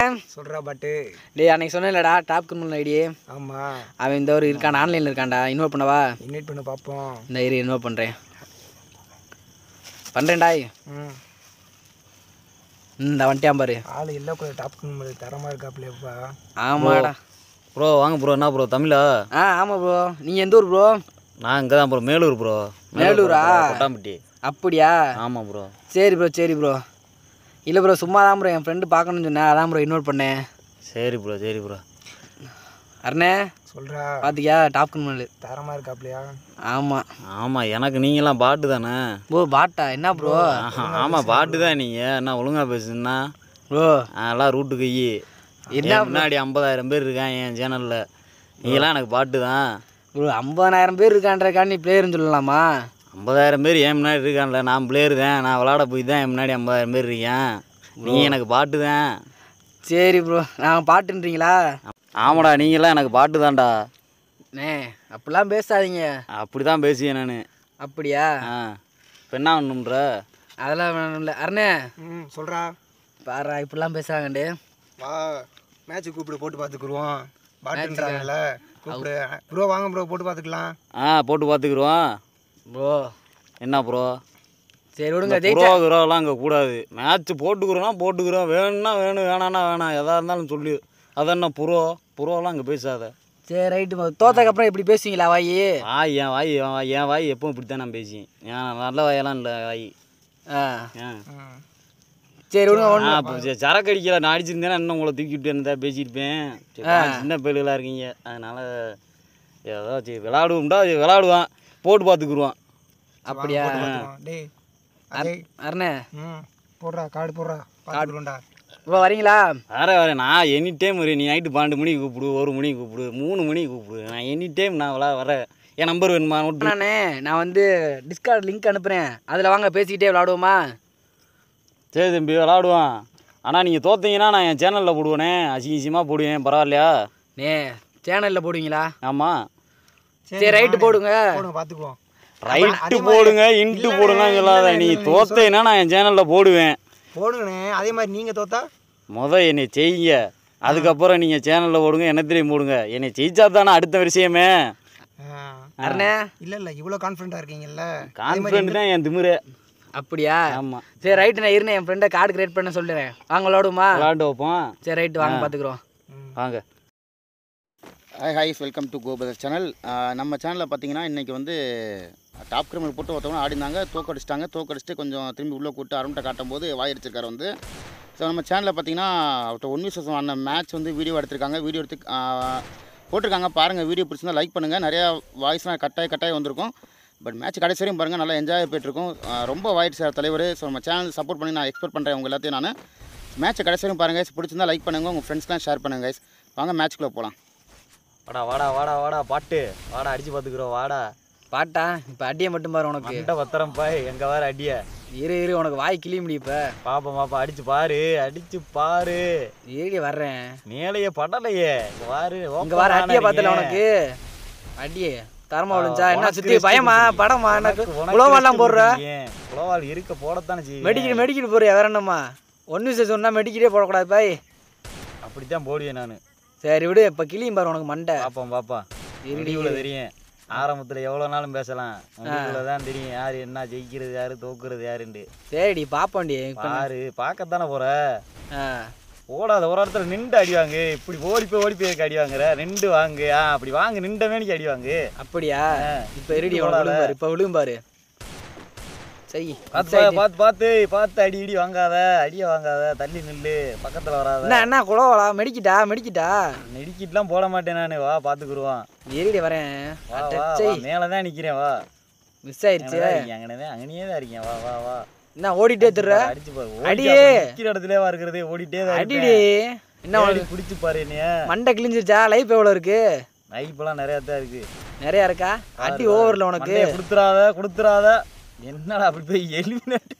சொல்கிறா பாட்டு டேய் அன்னைக்கு சொன்னேன்லடா டாப் கிரிமினல் ஐடி ஆமாம் அவன் இந்த ஒரு இருக்கான் ஆன்லைனில் இருக்கான்டா இன்வைட் பண்ணவா இன்வைட் பண்ண பார்ப்போம் இந்த இரு இன்வைட் பண்ணுறேன் பண்ணுறேன்டாய் ம் இந்த வந்துட்டான் பாரு ஆள் எல்லோ கலர் டாப் கம்பெனி தரமாக இருக்காப்லையப்பா ஆமாடா ப்ரோ வாங்க ப்ரோ என்ன ப்ரோ தமிழா ஆ ஆமாம் ப்ரோ நீங்கள் எந்த ஊர் ப்ரோ நான் இங்கே தான் ப்ரோ மேலூர் ப்ரோ மேலூரா? கொட்டாம்பட்டி அப்படியா ஆமாம் ப்ரோ சரி ப்ரோ சரி ப்ரோ இல்லை ப்ரோ சும்மா தான் ப்ரோ என் ஃப்ரெண்டு பார்க்கணும்னு சொன்னேன் அதான் ப்ரோ இன்வைட் பண்ணேன் சரி ப்ரோ சரி ப்ரோ அருணே சொல்கிறா பார்த்தியா டாப் கிரிமினல் தரமாக இருக்காப்லையா ஆமாம் ஆமாம் எனக்கு நீங்களாம் பாட்டு தானே ப்ரோ பாட்டா என்ன ப்ரோ ஆஹா, ஆமாம் பாட்டு தான் நீங்கள் என்ன ஒழுங்கா பேசுனா ப்ரோ அதெல்லாம் ரூட்டு கை என்ன என் முன்னாடி ஐம்பதாயிரம் பேர் இருக்கான் என் சேனலில் நீங்களாம் எனக்கு பாட்டு தான் ப்ரோ ஐம்பதாயிரம் பேர் இருக்கான்றக்காண்டி பிளேயர்னு சொல்லலாமா ஐம்பதாயிரம் பேர் என் முன்னாடி இருக்கான்ல நான் பிளேயர் தான் நான் விளாட போய் தான் என் முன்னாடி ஐம்பதாயிரம் பேர் இருக்கேன் நீங்கள் எனக்கு பாட்டு தான் சரி ப்ரோ நான் பாட்டுன்றீங்களா ஆமாடா நீங்களாம் எனக்கு பாட்டு தான்டா நே அப்படிலாம் பேசாதீங்க அப்படி தான் பேசியேன் நான் அப்படியா ஆ இப்போ என்ன பண்ணுன்ற அதெல்லாம் வேணும் இல்லை அருணே ம் சொல்கிறா பாரா இப்படிலாம் பேசுகிறாங்கண்டு வா மேட்ச்சு கூப்பிடு போட்டு பார்த்துக்குருவோம் பாட்டுன்றாங்கல்ல கூப்பிடு ப்ரோ வாங்க ப்ரோ போட்டு பார்த்துக்கலாம் ஆ போட்டு பார்த்துக்குருவோம் ப்ரோ என்ன ப்ரோ சரி விடுங்க ப்ரோ ஜெயிச்சா குரோலாம் அங்கே கூடாது மேட்ச் போட்டுக்கிறோன்னா போட்டுக்கிறோம் வேணும்னா வேணும் வேணான்னா வேணாம் எதாக இருந்தாலும் சொல்லு அதென்ன புரோ புரோலாம் அங்கே பேசாத சரி ரைட்டு தோத்தக்கப்புறம் இப்படி பேசுவீங்களா வாயி வாய் என் வாய் என் வாய் என் வாய் எப்பவும் இப்படி தான் நான் பேசி ஏன் நல்ல வாயெல்லாம் இல்லை வாய் ஆ ஏன் ம் சரி விடுங்க ஒன்று நான் இப்போ சரி, சரக்கு அடிக்கல நான் அடிச்சிருந்தேன்னா இன்னும் உங்களை தூக்கி விட்டு இருந்தா பேசியிருப்பேன் சரி, நான் சின்ன பிள்ளைகளாக இருக்கீங்க அதனால ஏதோ சரி விளாடுவோம்டா சரி, விளாடுவான் போட்டு பார்த்துக்குருவான் அப்படியா போட்டு பார்த்துக்குவோம். டேய் அதே அருணே ம் போடுறா கார்டு போடுறா பார்த்துக்குறோம்டா இப்போ வரீங்களா வேற வேற நான் எனி டைம் வரும் நீ நைட்டு பன்னெண்டு மணிக்கு கூப்பிடு ஒரு மணிக்கு கூப்பிடு மூணு மணிக்கு கூப்பிடு நான் எனி டைம் நான் விளா வரேன் என் நம்பர் வேணுமா நோட்டு நானே நான் வந்து டிஸ்கார்ட் லிங்க் அனுப்புகிறேன் அதில் வாங்க பேசிக்கிட்டே விளாடுவோமா சரி தம்பி விளாடுவான் ஆனால் நீங்கள் தோத்தீங்கன்னா நான் என் சேனலில் போடுவேனே அசிங்க அசிங்கமாக போடுவேன் பரவாயில்லையா நே சேனலில் போடுவீங்களா ஆமாம் சரி ரைட்டு போடுங்க போடுங்க பார்த்துக்குவோம் ரைட்டு போடுங்க இன்ட்டு போடுங்க சொல்லாத நீ தோத்தேன்னா நான் என் சேனலில் போடுவேன் போடுங்கண்ணே அதே மாதிரி நீங்கள் தோத்தா முத என்னை செய்யுங்க அதுக்கப்புறம் நீங்கள் சேனலில் போடுங்க என்னத்திலையும் போடுங்க என்னை ஜெயிச்சா தானே அடுத்த விஷயமே அருணே இல்லை இல்லை இவ்வளோ கான்ஃபிடண்ட்டாக இருக்கீங்கல்ல கான்ஃபிடென்ட் தான் என் திமிரு அப்படியா ஆமாம் சரி ரைட்டு நான் இருந்தேன் என் ஃப்ரெண்டை கார்டு கிரியேட் பண்ண சொல்லிடுறேன் வாங்க விளாடுவோமா விளாண்டு வைப்போம் சரி ரைட்டு வாங்க பார்த்துக்குறோம் வாங்க ஹாய் ஹாய்ஸ் வெல்கம் டு கோபதர் சேனல் நம்ம சேனலில் பார்த்தீங்கன்னா இன்றைக்கி வந்து டாப் கிரிமினல் போட்டு ஒருத்தவங்க ஆடினாங்க தோக்கடிச்சிட்டாங்க தோக்கடிச்சிட்டு கொஞ்சம் திரும்பி உள்ளே கூட்டு அருண்கிட்ட காட்டும் போது வாயடிச்சிருக்காரு வந்து ஸோ நம்ம சேனலில் பார்த்தீங்கன்னா அவர்கிட்ட ஒன் விசஸ் ஆன மேட்ச் வந்து வீடியோ எடுத்திருக்காங்க வீடியோ எடுத்து ஆ, போட்டிருக்காங்க பாருங்கள் வீடியோ பிடிச்சிருந்தா லைக் பண்ணுங்கள் நிறையா வாய்ஸ்லாம் கட்டாய கட்டாயம் வந்திருக்கும் பட் மேட்ச் கடைசி வரையும் பாருங்கள் நல்லா என்ஜாய் போயிட்டுருக்கும் ஆ, ரொம்ப வாய்ஸ் தலைவர் ஸோ நம்ம சேனல் சப்போர்ட் பண்ணி நான் எக்ஸ்பெக்ட் பண்ணுறேன் உங்க எல்லாத்தையும் நான் மேட்ச்சை கடைசி வரையும் பாருங்கள் guys. பிடிச்சிருந்தா லைக் பண்ணுங்கள் உங்கள் ஃப்ரெண்ட்ஸ்லாம் ஷேர் பண்ணுங்கள் guys. வாங்க மேட்ச்க்குள்ளே போகலாம் வாடா வாடா வாடா வாடா பாட்டு வாடா அடிச்சு பார்த்துக்குறோம் வாடா பாட்டா இப்போ அடியை மட்டும் பாரு உனக்கு மண்டை பத்திரம் பாய் எங்க வேற அடிய இரு இரு உனக்கு வாய் கிளிய முடியும் இப்போ பாப்பா பாப்பா அடிச்சு பாரு அடிச்சு பாரு ஏடி வர்றேன் மேலையே படலையே இங்க பாரு இங்க வர அடியை பார்த்தல உனக்கு அடியே தரமா விழுந்துச்சா என்ன சுத்தி பயமா படமா என்ன குளோவாலாம் போடுற குளோவால் இருக்க போடத்தானே செய்யும் மெடிக்கல் மெடிக்கல் போறியா வேற என்னம்மா ஒன்று விஷயம் சொன்னா மெடிக்கலே போடக்கூடாது பாய் அப்படித்தான் போடுவேன் நான் சரி விடு இப்போ கிளியும் பாரு உனக்கு மண்டை பாப்போம் பாப்பா இருடி. முடிவுல தெரியும் ஆரம்பத்துல எவ்வளவு நாளும் பேசலாம் முடிவுல தான் தெரியும் யாரு என்ன ஜெயிக்கிறது யாரு தோக்குறது யாருன்னு சரிடி பாப்போண்டி இப்போ பாரு பார்க்கத்தானே போற ஆ ஓடாத ஒரு இடத்துல நின்று அடி வாங்கு இப்படி ஓடி போய் ஓடி போய் அடி வாங்குற நின்று வாங்கு ஆ அப்படி வாங்கு நின்ற மேனிக்கு அடி வாங்கு அப்படியா ஆ, இப்போ இருடி உனக்கு விழும் பாரு இப்போ விழும் பாரு சரி பார்த்து பா- பார்த்து பார்த்து பார்த்து அடி இடி வாங்காத அடிய வாங்காத தள்ளி நில்லு பக்கத்துல வராத என்ன என்ன குளோவலா மெடிக்கிட்டா மெடிக்கிட்டா நெடுக்கிட்டுலாம் போட மாட்டேன் நானு வா பாத்துக்குருவான் இருடி வரேன் வா வா வா மேலதான் நிக்கிறேன் வா மிஸ் ஆயிடுச்சு அங்கனே அங்கனே தான் இருக்கேன் வா வா வா என்ன ஓடிட்டே திருற அடிச்சு பாரு அடியே. ஓடிட்டே நிக்கிற இடத்துலயே வா இருக்கிறது ஓடிட்டே தான் அடிடி என்ன அடி பிடிச்சு பாரு என்னைய மண்டை கிழிஞ்சிருச்சா லைஃப் எவ்வளோ இருக்கு நைப்பெல்லாம் நிறைய தான் இருக்கு நிறையா இருக்கா அடி ஓவரில் உனக்கு மண்டையை குடுத்துறாத குடுத்துறாத என்னடா அப்படி போய் எலிமினேட்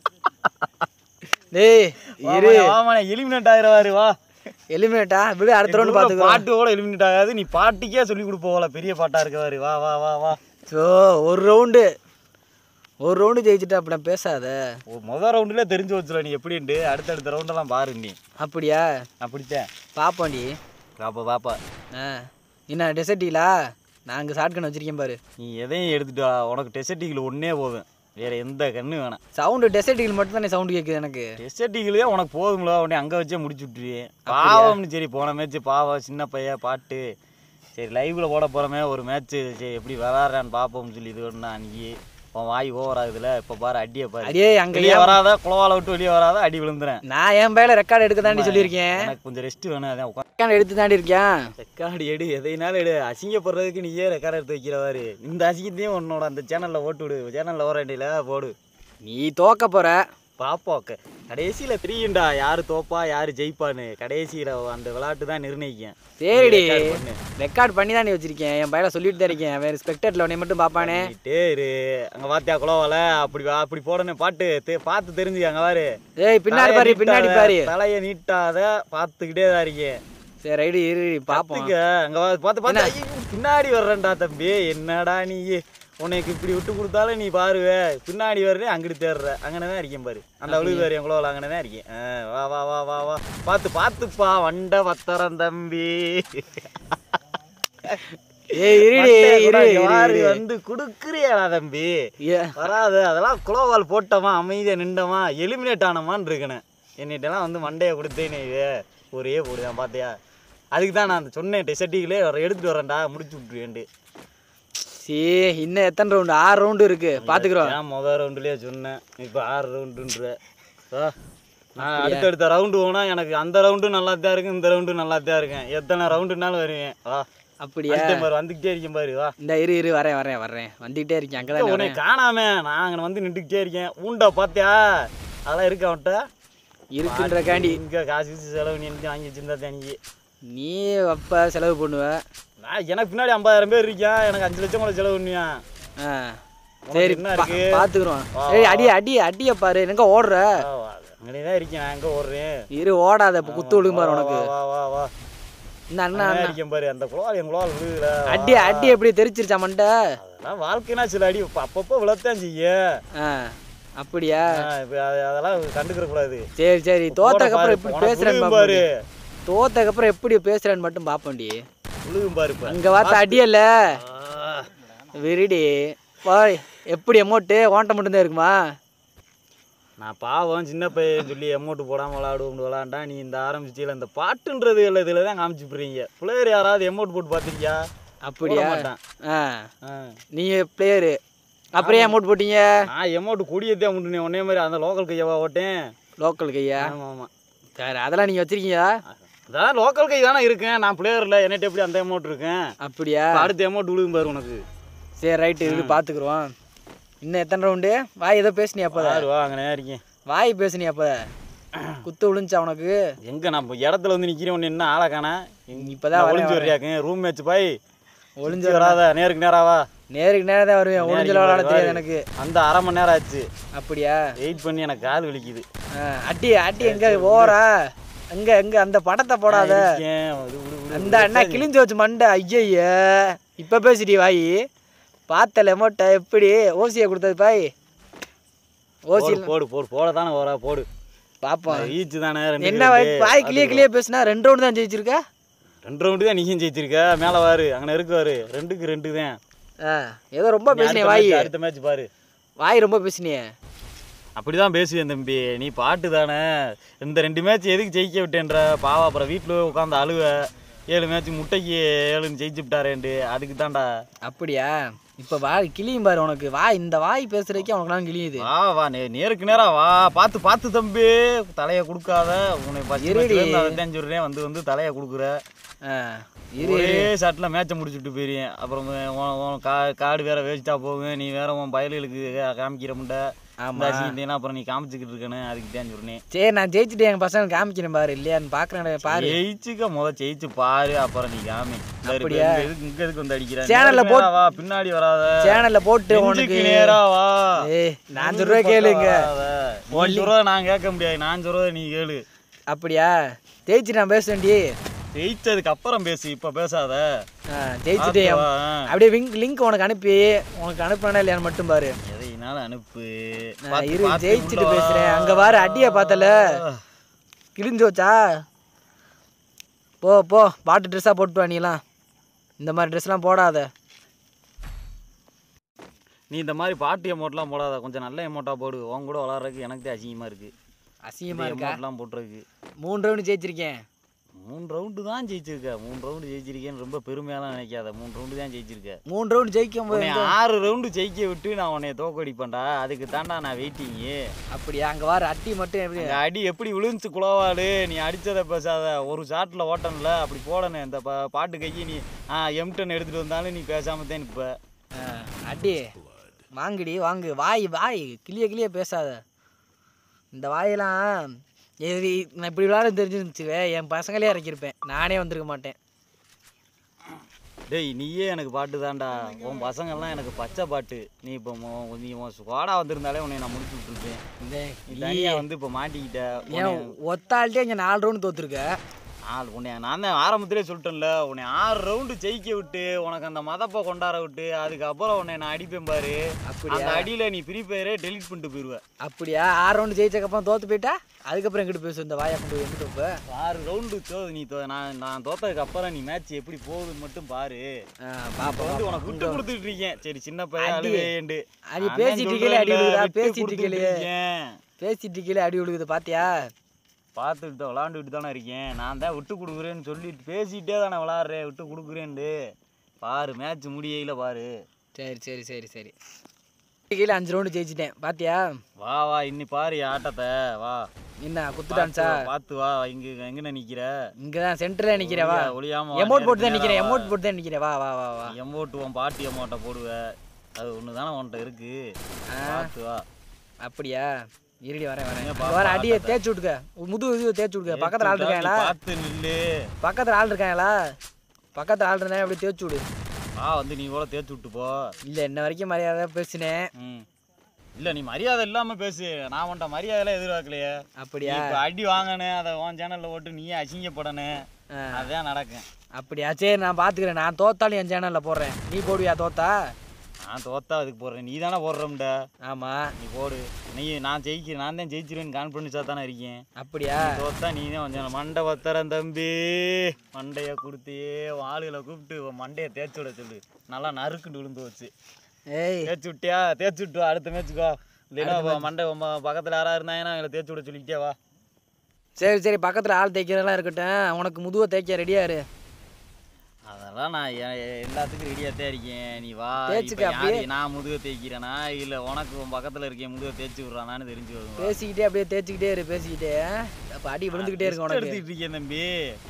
டேய் இரு ஆமாண்ணே எலிமினேட் ஆயிரவாரு வா எலிமினேட்டா விடு அடுத்த ரவுண்டு எங்க ஊர்ல பார்த்துக்கிறோம் பாட்டோட எலிமினேட் ஆகாது நீ பாட்டுக்கே சொல்லி கொடுப்போல பெரிய பாட்டா இருக்கவாரு வா வா வா வா ஸோ ஒரு ரவுண்டு ஒரு ரவுண்டு ஜெயிச்சுட்டு அப்படி பேசாத ஒரு முதல் ரவுண்டுல தெரிஞ்சு வச்சுல நீ எப்படின்ட்டு அடுத்தடுத்த ரவுண்டெல்லாம் பாரு நீ அப்படியா அப்படித்தான் பாப்போண்டி பாப்பா பாப்பா ஆ என்ன டெசர்ட்டிலா நான் அங்கே ஷார்ட்கன் வச்சிருக்கேன் பாரு நீ எதையும் எடுத்துட்டு வா உனக்கு டெசர்ட்டிகள் ஒன்றே போதும் வேற எந்த கண்ணு வேணாம் சவுண்டு டெசர்ட்டிகள் மட்டும் தானே சவுண்டு கேட்குது எனக்கு டெசர்ட்டிகளே உனக்கு போதுங்களா உடனே அங்கே வச்சே முடிச்சு விட்டுருவேன் பாவம்னு சரி போன மேட்ச்சு பாவம் சின்ன பையன் பாட்டு சரி லைவில் போட போகிறோமே ஒரு மேட்ச்சு சரி எப்படி விளாட்றான்னு பார்ப்போம்னு சொல்லி இது ஒன்று அன்னைக்கு உன் வாய் ஓவர் ஆகுதுல இப்போ பாரு அடியை பாரு அடியே அங்கே வெளியே வராத குளவால விட்டு வெளியே வராத அடி விழுந்துறேன் நான் என் பையில ரெக்கார்டு எடுக்க தாண்டி சொல்லியிருக்கேன் எனக்கு கொஞ்சம் ரெஸ்ட் வேணும் அதான் உட்காந்து ரெக்கார்டு எடுத்து தாண்டி இருக்கேன் ரெக்கார்டு எடு எதைனாலும் எடு அசிங்கப்படுறதுக்கு நீயே ரெக்கார்டு எடுத்து வைக்கிறவாரு இந்த அசிங்கத்தையும் உன்னோட அந்த சேனலில் ஓட்டு விடு சேனலில் ஓர வேண்டியில போடு நீ தோக்க போற பாப்போம் கடைசியில் தெரியும்டா யார் தோப்பா யார் ஜெயிப்பான்னு கடைசியில் அந்த விளையாட்டு தான் நிர்ணயிக்கும் சரிடி நீ record பண்ணு. ரெக்கார்ட் பண்ணி தாண்டி வச்சிருக்கேன் என் பையில சொல்லிட்டு தான் இருக்கேன் வேறு ஸ்பெக்டேட்டில் உன்னை மட்டும் பார்ப்பானே பண்ணிட்டே இரு அங்கே வாத்தியா குளவால அப்படி வா- அப்படி போடணும் பாட்டு தே- பார்த்து தெரிஞ்சுக்க அங்கே பாரு ஏய் பின்னாடி தலையை பாரு பின்னாடி நீட்டாத, பாரு தலையை நீட்டாத பார்த்துக்கிட்டே தான் இருக்கேன் சரி ரைடு இரு இரு, பாப்போம் பார்த்துக்க அங்கே பார்த்து பார்த்து ஐயோ, பின்னாடி வர்றேன்டா தம்பி என்னடா நீ உனக்கு இப்படி விட்டு கொடுத்தாலும் நீ பாருவே பின்னாடி வர்றேன் அங்கிட்டு தேடுற அங்கனே தான் இருக்கேன் பாரு அந்த அழுகு வேறு எங்களோ அங்கனே தான் இருக்கேன் ஆ, வா வா வா வா வா பார்த்து பார்த்துப்பா வண்ட பத்தரம் தம்பி ஏய் இருடி மட்டை கூட இரு இங்க இரு, வாரி இரு வந்து குடுக்குறியாடா தம்பி ஏ, வராது அதெல்லாம் குளோவால் போட்டோமா அமைதியாக நின்றோமா எலிமினேட் ஆனோமான்னு இருக்கணும் என்னிட்டலாம் வந்து மண்டையை கொடுத்தேனே இது ஒரே போடுதான் பார்த்தியா அதுக்கு தான் நான் அந்த சொன்னேன் டெசர்ட்டிகளே எடுத்துட்டு வரேன்டா முடிச்சு விட்டுருவேன்ட்டு சீ இன்னும் எத்தனை ரவுண்டு ஆறு ரவுண்டு இருக்கு பாத்துக்கிறோம் நான் முதல் ரவுண்டுலேயே சொன்னேன் இப்போ ஆறு ரவுண்டுன்ற ஆ, நான் அடுத்தடுத்த ரவுண்டு போனால் எனக்கு அந்த ரவுண்டும் நல்லா தான் இருக்கும் இந்த ரவுண்டும் நல்லா தான் இருக்கும் எத்தனை ரவுண்டுனாலும் வருவேன் வா அப்படியா அடுத்த பாரு வந்துக்கிட்டே இருக்கேன் பாரு வா இந்த இரு இரு வரேன் வரேன் வரேன் வந்துகிட்டே இருக்கேன் அங்கே தான் உன்னை காணாம நான் அங்கே வந்து நின்றுக்கிட்டே இருக்கேன் ஊண்டா பார்த்தியா அதெல்லாம் இருக்கு அவன்கிட்ட இருக்குன்றக்காண்டி இங்கே காசு கீசு செலவு நீ எனக்கு வாங்கி வச்சிருந்தா தனிக்கு நீ அப்போ செலவு பண்ணுவ நான் எனக்கு பின்னாடி ஐம்பதாயிரம் பேர் இருக்கேன் எனக்கு அஞ்சு லட்சம் கூட செலவு பண்ணியா ஆ சரி என்ன பா- இருக்கு? பாத்துக்கிறோம் சரி அடி அடி அடிய பாரு எங்க ஓடுற அங்கே தான் இருக்கேன் நான் எங்கே ஓடுறேன் இரு ஓடாத இப்போ குத்து விழுகும் பாரு உனக்கு வா வா வா இந்த அண்ணா அங்கே இருக்கேன் பாரு அந்த குளவால் என் குளவால் விழுகுல அடி அடி எப்படி தெரிச்சிருச்சா மண்டை அதெல்லாம் வாழ்க்கைனா சில அடி அப்ப- அப்பப்போ விழத்தான் செய்ய ஆ அப்படியா இப்போ அதெல்லாம் கண்டுக்கிற கூடாது சரி சரி தோத்தக்கு அப்புறம் எப்படி உனக்கு பேசுறேன்னு விழுகும் பாரு பாப்போம் தோத்தக்கு அப்புறம் எப்படி பேசுறேன்னு மட்டும் பாப்போண்டி விழுகும் பாரு இப்போ அங்க பார்த்து அடியல்ல விரிடி பா எப்படி அமௌண்ட்டு ஓட்ட மட்டும்தான் இருக்குமா நான் பாவம் சின்ன பையன் சொல்லி அமௌண்ட் போடாமல் விளாடுவோம் விளாண்டா நீ இந்த ஆரம்பிச்சில இந்த பாட்டுன்றது இல்லை இதில் தான் காமிச்சு போடுறீங்க பிள்ளையர் யாராவது அமௌண்ட் போட்டு பார்த்துருக்கியா அப்படியா மாட்டான் ஆ ஆ. நீங்க பிளேயரு அப்புறம் ஏன் அமௌண்ட் போட்டீங்க நான் அமௌண்ட் கொடியத்தே முட்டுனே உடனே மாதிரி அந்த லோக்கல் கையவா ஓட்டேன் லோக்கல் கையா ஆமாம் ஆமாம் சரி அதெல்லாம் நீங்க வச்சிருக்கீங்களா அதான் லோக்கல் கை தானே இருக்கேன் நான் பிளேயர் இல்லை என்னட்ட எப்படி அந்த அமௌண்ட் இருக்கேன் அப்படியா இப்ப அடுத்த அமௌண்ட் விழுகும் பாரு உனக்கு சரி ரைட்டு இது பார்த்துக்குறோம் இன்னும் எத்தனை ரவுண்டு வாய் ஏதோ பேசுனியா அப்போ யாரு வா அங்கே இருக்கேன் வாய் பேசுனியா அப்போ குத்து விழுந்துச்சா உனக்கு எங்கே நான் இப்ப இடத்துல வந்து நிற்கிறேன் ஒன்று என்ன ஆளை காணா இப்பதான் வரேன், ஒளிஞ்சு வரியாக்கு ரூம் மேட்ச் பாய் ஒளிஞ்சு ஒளிஞ்சு வராத நேருக்கு நேராவா நேருக்கு நேரம் தான் வருவேன் ஒளிஞ்சல விளாட தெரியாது எனக்கு அந்த அரை மணி நேரம் ஆச்சு அப்படியா வெயிட் பண்ணி எனக்கு கால் வலிக்குது ஆ, அடி அடி எங்க ஓரா எங்க எங்க அந்த படத்தை போடாத இருக்கேன், விடு, விடு, விடு. அந்த அண்ணா கிழிஞ்சு வச்சு மண்டை ஐயய்ய இப்ப பேசிட்டி வாய் பார்த்தல மொட்டை எப்படி ஓசியை கொடுத்தது பாய் ஓசி போடு, போடு போடு போட தானே வரா போடு பாப்போம் ஈச்சு தானே ரெண்டு என்ன வாய் வாய் கிளிய கிளிய பேசுனா ரெண்டு ரவுண்டு தான் ஜெயிச்சிருக்க ரெண்டு ரவுண்டு தான் நீயும் ஜெயிச்சிருக்க மேலே வாரு அங்கே இருக்குவாரு ரெண்டுக்கு ரெண்டு தான் ஆ, ஏதோ ரொம்ப பேசுனிய அடுத்த வாய் match, அடுத்த மேட்ச் பாரு வாய் ரொம்ப பேசுனிய அப்படிதான் பேசுவேன் தம்பி நீ பாட்டு தானே இந்த ரெண்டு மேட்ச் எதுக்கு ஜெயிக்க விட்டேன்ற பாவா அப்புறம் வீட்டில் உட்காந்து அழுவ ஏழு மேட்ச் முட்டைக்கு ஏழுன்னு ஜெயிச்சு விட்டாரேன்ட்டு அதுக்கு தான்டா அப்படியா இப்ப வாய் கிளியும் பாரு உனக்கு வாய் இந்த வாய் பேசுறதுக்கே உனக்குலாம் கிளியுது வா வா நே நேருக்கு நேரா வா பார்த்து பார்த்து தம்பி தலையை கொடுக்காத உன்னை இருடி. பச்சு அதான் சொல்றேன் வந்து வந்து தலையை கொடுக்குற ஆ, இரு ஒரே ஷாட்டில் மேட்சை முடிச்சுட்டு போயிருவேன் அப்புறம் உன் உன் கா காடு வேற வேஸ்ட்டாக போகும் நீ வேற உன் பயலுகளுக்கு காமிக்கிற முண்டை ஆமா. இந்த அப்புறம் நீ காமிச்சிக்கிட்டு இருக்கணும் அதுக்கு தான் சொல்றேன் சரி நான் ஜெயிச்சுட்டு எங்க பசங்க காமிக்கிறேன் பாரு இல்லையான்னு பாக்குறேன் பாரு ஜெயிச்சுக்க முத ஜெயிச்சு பாரு அப்புறம் நீ காமி இந்த இரு, அப்படியா? இங்க எதுக்கு இங்க எதுக்கு வந்து அடிக்கிற சேனல்ல நேருக்கு போட்- நேரா வா பின்னாடி வராத சேனல்ல போட்டு உனக்கு நெஞ்சுக்கு நேரா வா ஏய் நான் சொல்ற கேளுங்க வராத. நீ சொல்றத நான் கேட்க முடியாது நான் சொல்றத நீ கேளு அப்படியா ஜெயிச்சு நான் பேசுவேன்டி ஜெயிச்சதுக்கு அப்புறம் பேசு இப்ப பேசாத ஆ, ஜெயிச்சுட்டு பார்த்து வா. அப்படியே லிங்க் லிங்க் உனக்கு அனுப்பி உனக்கு அனுப்பினா இல்லையான்னு மட்டும் பாரு எதையும் வேணாலும் அனுப்பு நான் பார்த்து- இரு பார்த்து ஜெயிச்சுட்டு உள்ள வா. பேசுறேன் அங்க வார அடியை பார்த்தல கிழிஞ்சு வச்சா போ போ பாட்டு ட்ரெஸ்ஸாக போட்டு வா நீலாம் இந்த மாதிரி ட்ரெஸ்லாம் போடாத நீ இந்த மாதிரி பாட்டு எமௌண்ட்லாம் போடாத கொஞ்சம் நல்ல எமௌண்ட்டாக போடு உன் கூட விளாட்றதுக்கு எனக்கு தான் அசிங்கமாக இருக்கு அசிங்கமாக இருக்கா எமௌண்ட்லாம் போட்டுருக்கு மூணு ரவுண்டு ஜெயிச்சிருக்கேன் மூணு ரவுண்டு தான் ஜெயிச்சிருக்க மூணு ரவுண்டு ஜெயிச்சிருக்கேன்னு ரொம்ப பெருமையாலாம் நினைக்காத மூணு ரவுண்டு தான் ஜெயிச்சிருக்க மூணு ரவுண்டு ஜெயிக்கும் போது உன்னை ஆறு ரவுண்டு ஜெயிக்க விட்டு நான் உன்னை தோக்கடிப்பேன்டா அதுக்கு தாண்டா நான் வெயிட்டிங்கு அப்படியா அங்கே வார அடி மட்டும் எப்படி அந்த அடி எப்படி விழுந்துச்சு குளவாடு நீ அடிச்சதை பேசாத ஒரு ஷாட்டில் ஓட்டணும்ல அப்படி போடணும் இந்த பா பாட்டு கையை நீ ஆ எம்டன் எடுத்துகிட்டு வந்தாலும் நீ பேசாம தான் நிற்ப ஆ, அடி வாங்குடி வாங்கு வாய் வாய் கிளிய கிளிய பேசாத இந்த வாயெல்லாம் எது நான் இப்படி விளாட தெரிஞ்சிருந்துச்சுவே என் பசங்களே இறக்கியிருப்பேன் நானே வந்திருக்க மாட்டேன் டேய் நீயே எனக்கு பாட்டு தான்டா உன் பசங்கள்லாம் எனக்கு பச்சை பாட்டு நீ இப்போ மொ- நீ உன் ஸ்குவாடா வந்திருந்தாலே உன்னை நான் முடிச்சு விட்டுருப்பேன் இந்த நீ தனியாக வந்து இப்போ மாட்டிக்கிட்ட ஏன் ஒத்தாள்கிட்டே இங்கே நாலு ரவுண்டு தோத்துருக்க ஆள் உன்னை நான் தான் ஆரம்பத்திலே சொல்லிட்டேன்ல உன்னை ஆறு ரவுண்டு ஜெயிக்க விட்டு உனக்கு அந்த மதப்பை கொண்டாட விட்டு அதுக்கப்புறம் உன்னை நான் அடிப்பேன் பாரு அப்படியா? அந்த அடியில் நீ ஃப்ரீ ஃபயரே டெலீட் பண்ணிட்டு போயிடுவ அப்படியா ஆறு ரவுண்டு ஜெயிச்சக்கப்புறம் தோத்து போயிட்டா அதுக்கப்புறம் எங்கிட்ட பேசு இந்த வாயை கொண்டு போய் எங்கிட்ட இப்போ ஆறு ரவுண்டு தோ நீ தோ- நான் நான் தோத்ததுக்கு அப்புறம் நீ மேட்ச் எப்படி போகுதுன்னு மட்டும் பாரு இப்போ பாப்பா வந்து உனக்கு விட்டு கொடுத்துட்டு இருக்கேன் சரி சின்ன பையன் அடி. அழுவேண்டு அடி பேசிட்டு இருக்கீங்களே அடி விழுகுதா பேசிட்டு இருக்கீங்களே இருக்கேன் பேசிட்டு இருக்கீங்களே அடி விழுகுது பாத்தியா பார்த்துட்டு தான் விளாண்டுட்டு தானே இருக்கேன் நான் தான் விட்டு கொடுக்குறேன்னு சொல்லிட்டு பேசிட்டே தானே விளாட்றேன் விட்டு கொடுக்குறேன்டு பாரு மேட்ச் முடியல பாரு சரி சரி சரி சரி கீழே அஞ்சு ரவுண்டு ஜெயிச்சிட்டேன் பாத்தியா வா வா இன்னி பாரு என் ஆட்டத்தை வா என்ன குத்துட்டான்ச்சா பார்த்து வா, பார்த்து வா இங்க எங்கன நிக்கிற இங்க தான் சென்டர்ல நிக்கிறேன் வா ஒளியா- ஒளியாம வா, எமௌண்ட் போட்டு தான் நேரா நிக்கிறேன் வா. எமௌண்ட் போட்டு தான் நிக்கிறேன் வா வா வா வா எமௌண்ட் உன் பாட்டி எமௌண்ட்டை போடுவ அது ஒன்று தானே உன்கிட்ட இருக்கு பார்த்து வா அப்படியா இருடி வரேன் வரேன் இங்க அங்க பாப்பா, வர அடியை ஆட்டத்தை. தேய்ச்சி விட்டுக்க உன் முதுகு இது தேய்ச்சி விட்டுக்க பக்கத்துல ஆள் நீ இருக்காங்களா பார்த்து நில்லு பக்கத்துல ஆள் இருக்காங்களா பக்கத்துல ஆள் இருந்தா அப்படி தேய்ச்சி விடு வா வந்து நீ கூட தேய்ச்சி விட்டு போ இல்ல இன்ன வரைக்கும் மரியாதை பேசினேன் ம் இல்ல நீ மரியாதை இல்லாம பேசு நான் உன்ட்ட மரியாதைலாம் எதிர்பார்க்கலையே நீ அப்படியா இப்ப அடி வாங்கினேன் அதை உன் சேனல்ல போட்டு நீயே அசிங்கப்படணும் ஆ. அதான் நடக்கும் அப்படியா சரி நான் பாத்துக்கிறேன் நான் தோத்தாலும் என் சேனல்ல போடுறேன் நீ போடுவியா தோத்தா நான் தோத்தா அதுக்கு போடுறேன் நீ தானே போடுறோம்டா ஆமா நீ போடு நீ நான் ஜெயிக்கிறேன் நான் தான் ஜெயிச்சிருவேன்னு கான்ஃபிடன்ஸாக தானே இருக்கேன் அப்படியா நீ தோத்தா நீ தான் கொஞ்சம் மண்டை பத்திரம் தம்பி மண்டையை கொடுத்தியே உன் ஆளுகளை கூப்பிட்டு உன் மண்டையை தேய்ச்சி விட சொல்லு நல்லா நறுக்குண்டு விழுந்து வச்சு ஏய் தேய்ச்சி விட்டியா தேய்ச்சி விட்டு வா, அடுத்த மேட்ச்சுக்கோ இல்லைன்னா உன் மண்டை உன் ப- பக்கத்துல யாரா இருந்தாங்கன்னா அவங்கள தேய்ச்சி விட சொல்லிக்கிட்டே வா சரி சரி பக்கத்துல ஆள் தேய்க்கிறதெல்லாம் இருக்கட்டும் உனக்கு முதுவை தேய்க்க ரெடியா இரு அதெல்லாம் நான் எ- எ- எல்லாத்துக்கும் ரெடியாக தான் இருக்கேன் நீ வா தேய்ச்சுக்க இப்ப அப்படியே. யாரு நான் முதுக தேய்க்கிறேனா இல்லை உனக்கு உன் பக்கத்தில் இருக்கேன் முதுக தேய்ச்சி விட்றானான்னு தெரிஞ்சு வரும் பேசிக்கிட்டே அப்படியே தேய்ச்சிக்கிட்டே இரு பேசிக்கிட்டே அப்ப அடி விழுந்துக்கிட்டே இருக்கு உனக்கு எடுத்துக்கிட்டு இருக்கேன் தம்பி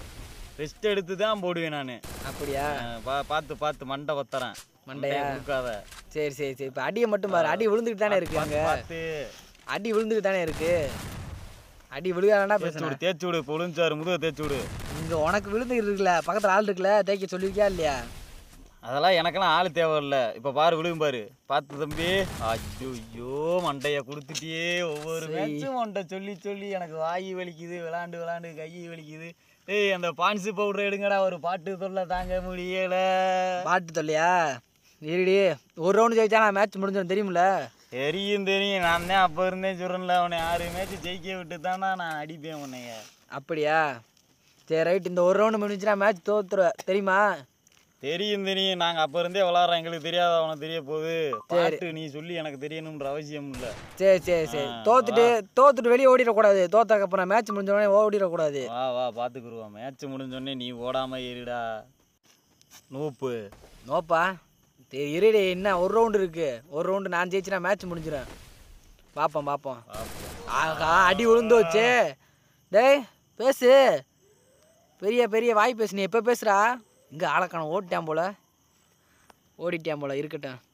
ரெஸ்ட் எடுத்து தான் போடுவேன் நான் அப்படியா பார்த்து பார்த்து மண்டை வத்துறேன் மண்டையா? கொடுக்காத சரி சரி சரி இப்போ அடியை மட்டும் பாரு அடி விழுந்துக்கிட்டு தானே இருக்கு அங்க பார்த்து அடி விழுந்துக்கிட்டு தானே இருக்கு அடி விழுகாதா தேய்ச்சி பேசுறேன் விடு தேய்ச்சி விடு இப்போ விழுந்துச்சாரு முதுக தேய்ச்சி விடு இங்க உனக்கு விழுந்துக்கிட்டு இருக்குல்ல பக்கத்துல ஆள் இருக்குல்ல தேய்க்க சொல்லியிருக்கியா இல்லையா அதெல்லாம் எனக்கெல்லாம் ஆள் தேவையில்ல இப்போ பாரு விழுகும் பாரு பார்த்து தம்பி ஐயோ மண்டைய கொடுத்துட்டியே ஒவ்வொரு மேட்சும் உன்ட்ட சொல்லி சொல்லி எனக்கு வாய் வலிக்குது விளாண்டு விளாண்டு கை வலிக்குது ஏய் அந்த பான்சி பவுடர் எடுங்கடா ஒரு பாட்டு சொல்ல தாங்க முடியல பாட்டு தொல்லையா இருடி ஒரு ரவுண்டு ஜெயிச்சா நான் மேட்ச் முடிஞ்சிடும் தெரியுமில்ல தெரியும் தெரியும் நான் தான் அப்போ இருந்தேன் சொல்கிறேன்ல உன்னை ஆறு மேட்ச் ஜெயிக்க விட்டு தானா நான் அடிப்பேன் உன்னைய அப்படியா சரி ரைட் இந்த ஒரு ரவுண்டு முடிஞ்சுன்னா மேட்ச் தோத்துருவேன் தெரியுமா தெரியும் தெரியும் நாங்கள் அப்போ இருந்தே விளாட்றோம் எங்களுக்கு தெரியாத உனக்கு தெரிய போகுது பாட்டு நீ சொல்லி எனக்கு தெரியணுன்ற அவசியம் இல்லை சரி சரி சரி ஆ, தோத்துட்டு தோத்துட்டு வெளியே ஓடிடக்கூடாது தோத்ததுக்கப்புறம் மேட்ச் முடிஞ்ச உடனே ஓடிடக்கூடாது வா வா பார்த்துக்குருவோம் மேட்ச் முடிஞ்சோடனே நீ ஓடாம ஏறிடா நோப்பு நோப்பா சரி இருடி என்ன ஒரு ரவுண்டு இருக்கு ஒரு ரவுண்டு நான் ஜெயிச்சுனா மேட்ச் முடிஞ்சிடும் பார்ப்போம் பார்ப்போம் ஆகா அடி விழுந்து வச்சே டேய் பேசு பெரிய பெரிய வாய் பேசு நீ எப்போ பேசுகிறா இங்கே ஆளக்கான ஓடிட்டான் போல ஓடிட்டான் போல இருக்கட்டும்